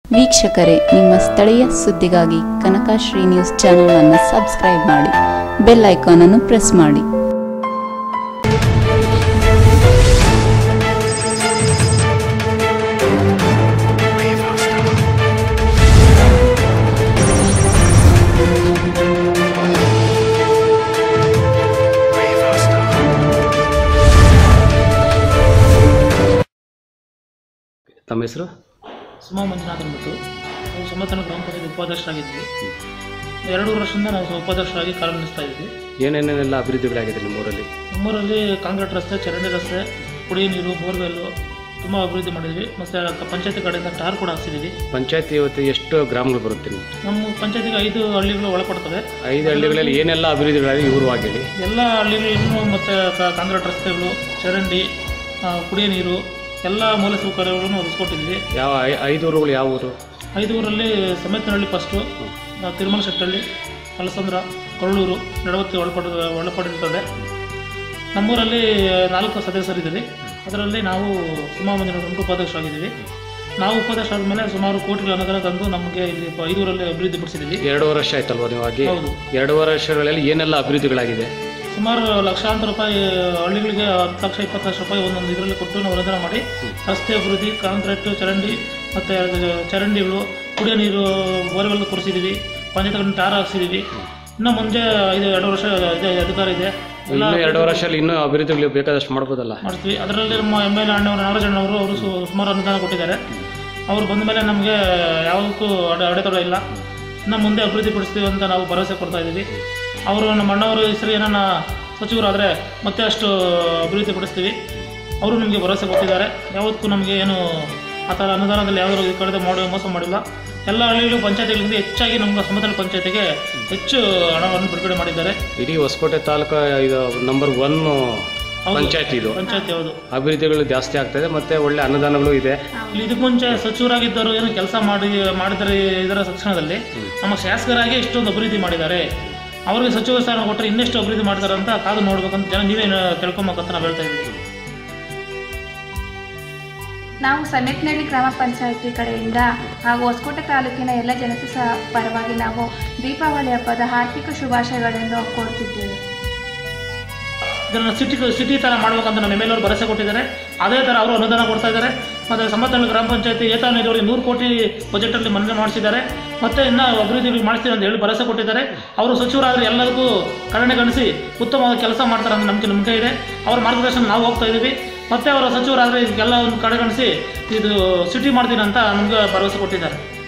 ವೀಕ್ಷಕರೇ ನಿಮ್ಮ ಸ್ಥಳೀಯ ಸುದ್ದಿಗಾಗಿ ಕನಕಶ್ರೀ ನ್ಯೂಸ್ ಚಾನೆಲ್ ಅನ್ನು ಸಬ್ಸ್ಕ್ರೈಬ್ ಮಾಡಿ ಬೆಲ್ ಐಕಾನ್ ಅನ್ನು ಪ್ರೆಸ್ ಮಾಡಿ ತಮ್ಮ ಹೆಸರು ಸುಮಾ ಮಂಜುನಾಥ್ ಅಂದ್ಬಿಟ್ಟು ನಾವು ಸಮತನ ಗ್ರಾಮ ಪಂಚಾಯತ್ ಉಪಾಧ್ಯಕ್ಷರಾಗಿದ್ವಿ ಎರಡು ವರ್ಷದಿಂದ ನಾವು ಉಪಾಧ್ಯಕ್ಷರಾಗಿ ಕಾರ್ಯನಿರ್ವಹಿಸ್ತಾ ಇದ್ವಿ ಏನೇನೇನೆಲ್ಲ ಅಭಿವೃದ್ಧಿಗಳಾಗಿದೆ ನಿಮ್ಮೂರಲ್ಲಿ ನಮ್ಮೂರಲ್ಲಿ ಕಾಂಕ್ರೀಟ್ ರಸ್ತೆ ಚರಂಡಿ ರಸ್ತೆ ಕುಡಿಯೋ ನೀರು ಬೋರ್ವೆಲ್ಲು ತುಂಬ ಅಭಿವೃದ್ಧಿ ಮಾಡಿದ್ವಿ ಮತ್ತು ಪಂಚಾಯತಿ ಕಡೆಯಿಂದ ಟಾರ್ ಕೂಡ ಹಾಕ್ಸಿದ್ದೀವಿ ಪಂಚಾಯತಿ ಇವತ್ತು ಎಷ್ಟು ಗ್ರಾಮಗಳು ಬರುತ್ತೆ ನಿಮ್ಗೆ ನಮ್ಮ ಪಂಚಾಯತಿಗೆ ಐದು ಹಳ್ಳಿಗಳು ಒಳಪಡ್ತವೆ ಐದು ಹಳ್ಳಿಗಳಲ್ಲಿ ಏನೆಲ್ಲ ಅಭಿವೃದ್ಧಿಗಳಾಗಿ ಇವರು ಹೇಳಿ ಎಲ್ಲ ಹಳ್ಳಿಗಳನ್ನು ಮತ್ತು ಕಾಂಕ್ರೀಟ್ ರಸ್ತೆಗಳು ಚರಂಡಿ ಆ, ಕುಡಿಯೋ ನೀರು ಎಲ್ಲ ಮೂಲಸೌಕರ್ಯಗಳನ್ನು ಒದಗಿಸ್ಕೊಟ್ಟಿದ್ವಿ ಯಾವ ಐ- ಐದು ಊರುಗಳು ಯಾವ ಊರು ಐದು ಊರಲ್ಲಿ ಸಮೇತನಹಳ್ಳಿ ಫಸ್ಟು ತಿರುಮಲ ಶೆಟ್ಟಹಳ್ಳಿ ಅಲಸಂದ್ರ ಕೊರಳೂರು ನಡವತ್ತಿ ಒಳಪಡ ಒಳಪಡಿರ್ತದೆ ನಮ್ಮೂರಲ್ಲಿ ನಾಲ್ಕು ಸದಸ್ಯರಿದ್ದೀವಿ ಅದರಲ್ಲಿ ನಾವು ಸುಮಾ ಮಂಜುನಾಥ ಉಪಾಧ್ಯಕ್ಷರಾಗಿದ್ದೀವಿ ನಾವು ಉಪಾಧ್ಯಕ್ಷ ಆದಮೇಲೆ ಸುಮಾರು ಕೋಟಿಗಳ ಅನುದಾನ ತಂದು ನಮಗೆ ಇಲ್ಲಿ ಪ- ಐದೂರಲ್ಲಿ ಅಭಿವೃದ್ಧಿ ಪಡಿಸಿದ್ದೀವಿ ಎರಡೂವರೆ ವರ್ಷ ಆಯ್ತಲ್ವ ನೀವು ಆಗಿ ಹೌದು ಎರಡೂವರೆ ವರ್ಷಗಳಲ್ಲಿ ಏನೆಲ್ಲ ಅಭಿವೃದ್ಧಿಗಳಾಗಿದೆ ಸುಮಾರು ಲಕ್ಷಾಂತರ ರೂಪಾಯಿ ಹಳ್ಳಿಗಳಿಗೆ ಹತ್ತು ಲಕ್ಷ ಇಪ್ಪತ್ತು ಲಕ್ಷ ರೂಪಾಯಿ ಒಂದೊಂದು ಇದರಲ್ಲಿ ಕೊಟ್ಟು ನಾವು ಅನುದಾನ ಮಾಡಿ ರಸ್ತೆ ಅಭಿವೃದ್ಧಿ ಕಾಂಕ್ರೀಟ್ ಚರಂಡಿ ಮತ್ತು ಚರಂಡಿಗಳು ಕುಡಿಯೋ ನೀರು ಬೋರ್ವೆಲ್ ಕೊಡಿಸಿದ್ದೀವಿ ಪಂಚಾಯತ್ ಟಾರ್ ಹಾಕ್ಸಿದ್ದೀವಿ ಇನ್ನು ಮುಂಚೆ ಇದು ಎರಡು ವರ್ಷ ಇದೆ ಅಧಿಕಾರ ಇದೆ ಎಲ್ಲ ಇನ್ನು ಎರಡೂವರೆ ವರ್ಷದಲ್ಲಿ ಇನ್ನೂ ಅಭಿವೃದ್ಧಿಗಳು ಬೇಕಾದಷ್ಟು ಮಾಡ್ಬೋದಲ್ಲ ಮಾಡ್ತೀವಿ ಅದರಲ್ಲಿ ನಮ್ಮ ಎಮ್ ಎಲ್ ಎ ಅಣ್ಣವರು ನಾಗರಾಜ್ ಅಣ್ಣವರು ಅವರು ಸು- ಸುಮಾರು ಅನುದಾನ ಕೊಟ್ಟಿದ್ದಾರೆ ಅವರು ಬಂದ ಮೇಲೆ ನಮಗೆ ಯಾವುದಕ್ಕೂ ಅಡೆ ಅಡೆತಡೆ ಇಲ್ಲ ಇನ್ನು ಮುಂದೆ ಅಭಿವೃದ್ಧಿ ಪಡಿಸ್ತೀವಿ ಅಂತ ನಾವು ಭರವಸೆ ಕೊಡ್ತಾ ಇದ್ದೀವಿ ಅವರು ನಮ್ಮ ಅಣ್ಣವರು ಹೆಸರು ಏನನ್ನ ಸಚಿವರಾದರೆ ಮತ್ತೆ ಅಷ್ಟು ಅಭಿವೃದ್ಧಿ ಪಡಿಸ್ತೀವಿ ಅವರು ನಮಗೆ ಭರವಸೆ ಕೊಟ್ಟಿದ್ದಾರೆ ಯಾವತ್ತೂ ನಮಗೆ ಏನು ಆ ಥರ ಅನುದಾನದಲ್ಲಿ ಯಾವುದೂ ಈ ಕಡೆ ಮಾಡಿ ಮೋಸ ಮಾಡಿಲ್ಲ ಎಲ್ಲ ಹಳ್ಳಿಗಳು ಪಂಚಾಯತಿಗಳಿಂದ ಹೆಚ್ಚಾಗಿ ನಮ್ಮ ಸಮತಲ ಪಂಚಾಯತಿಗೆ ಹೆಚ್ಚು ಹಣವನ್ನು ಬಿಡುಗಡೆ ಮಾಡಿದ್ದಾರೆ ಇಡೀ ಹೊಸಕೋಟೆ ತಾಲೂಕು ಇದು ನಂಬರ್ ಒನ್ ಪಂಚಾಯತ್ ಇದು ಪಂಚಾಯತಿ ಯಾವುದು ಅಭಿವೃದ್ಧಿಗಳು ಜಾಸ್ತಿ ಆಗ್ತದೆ ಮತ್ತೆ ಒಳ್ಳೆ ಅನುದಾನಗಳು ಇದೆ ಇಲ್ಲಿ ಇದಕ್ಕೆ ಮುಂಚೆ ಸಚಿವರಾಗಿದ್ದರು ಏನು ಕೆಲಸ ಮಾಡಿ ಮಾಡಿದರೆ ಇದರ ತಕ್ಷಣದಲ್ಲಿ ನಮ್ಮ ಶಾಸಕರಾಗಿ ಇಷ್ಟೊಂದು ಅಭಿವೃದ್ಧಿ ಮಾಡಿದ್ದಾರೆ ಅವರಿಗೆ ಸಚಿವ ಸ್ಥಾನ ಕೊಟ್ಟರೆ ಇನ್ನೆಷ್ಟು ಅಭಿವೃದ್ಧಿ ಮಾಡ್ತಾರೆ ಅಂತ ಕಾದು ನೋಡ್ಬೇಕಂತ ಜನ ನೀವೇ ತಿಳ್ಕೊಬೇಕಂತ ನಾವು ಹೇಳ್ತಾ ಇದ್ದೀವಿ ನಾವು ಸಮೇತನಹಳ್ಳಿ ಗ್ರಾಮ ಪಂಚಾಯಿತಿ ಕಡೆಯಿಂದ ಹಾಗೂ ಹೊಸಕೋಟೆ ತಾಲೂಕಿನ ಎಲ್ಲ ಜನತೆ ಸಹ ಪರವಾಗಿ ನಾವು ದೀಪಾವಳಿ ಹಬ್ಬದ ಆರ್ಥಿಕ ಶುಭಾಶಯಗಳನ್ನು ಕೋರ್ತಿದ್ದೇವೆ ಇದನ್ನು ಸಿಟಿ ಸಿಟಿ ಥರ ಮಾಡ್ಬೇಕಂತ ನಮ್ಮ ಎಮ್ ಎಲ್ ಅವರು ಭರವಸೆ ಕೊಟ್ಟಿದ್ದಾರೆ ಅದೇ ಥರ ಅವರು ಅನುದಾನ ಕೊಡ್ತಾ ಇದ್ದಾರೆ ಮತ್ತು ಸಮತಲ ಗ್ರಾಮ ಪಂಚಾಯತಿ ಏತ ನಿಧಿಯವರಿಗೆ ನೂರು ಕೋಟಿ ಬಜೆಟಲ್ಲಿ ಮನ್ನಣೆ ಮಾಡಿಸಿದ್ದಾರೆ ಮತ್ತು ಇನ್ನೂ ಅಭಿವೃದ್ಧಿ ಮಾಡಿಸ್ತೀವಿ ಅಂತ ಹೇಳಿ ಭರವಸೆ ಕೊಟ್ಟಿದ್ದಾರೆ ಅವರು ಸಚಿವರಾದರೆ ಎಲ್ಲದಕ್ಕೂ ಕರುಣೆಗಣಿಸಿ ಉತ್ತಮವಾದ ಕೆಲಸ ಮಾಡ್ತಾರೆ ಅಂತ ನಮಗೆ ನಂಬಿಕೆ ಇದೆ ಅವರ ಮಾರ್ಗದರ್ಶನ ನಾವು ಹೋಗ್ತಾ ಇದ್ದೀವಿ ಮತ್ತು ಅವರ ಸಚಿವರಾದರೆ ಇದಕ್ಕೆಲ್ಲ ಒಂದು ಕಡೆಗಣಿಸಿ ಇದು ಸಿಟಿ ಮಾಡ್ತೀನಿ ಅಂತ ನಮಗೆ ಭರವಸೆ ಕೊಟ್ಟಿದ್ದಾರೆ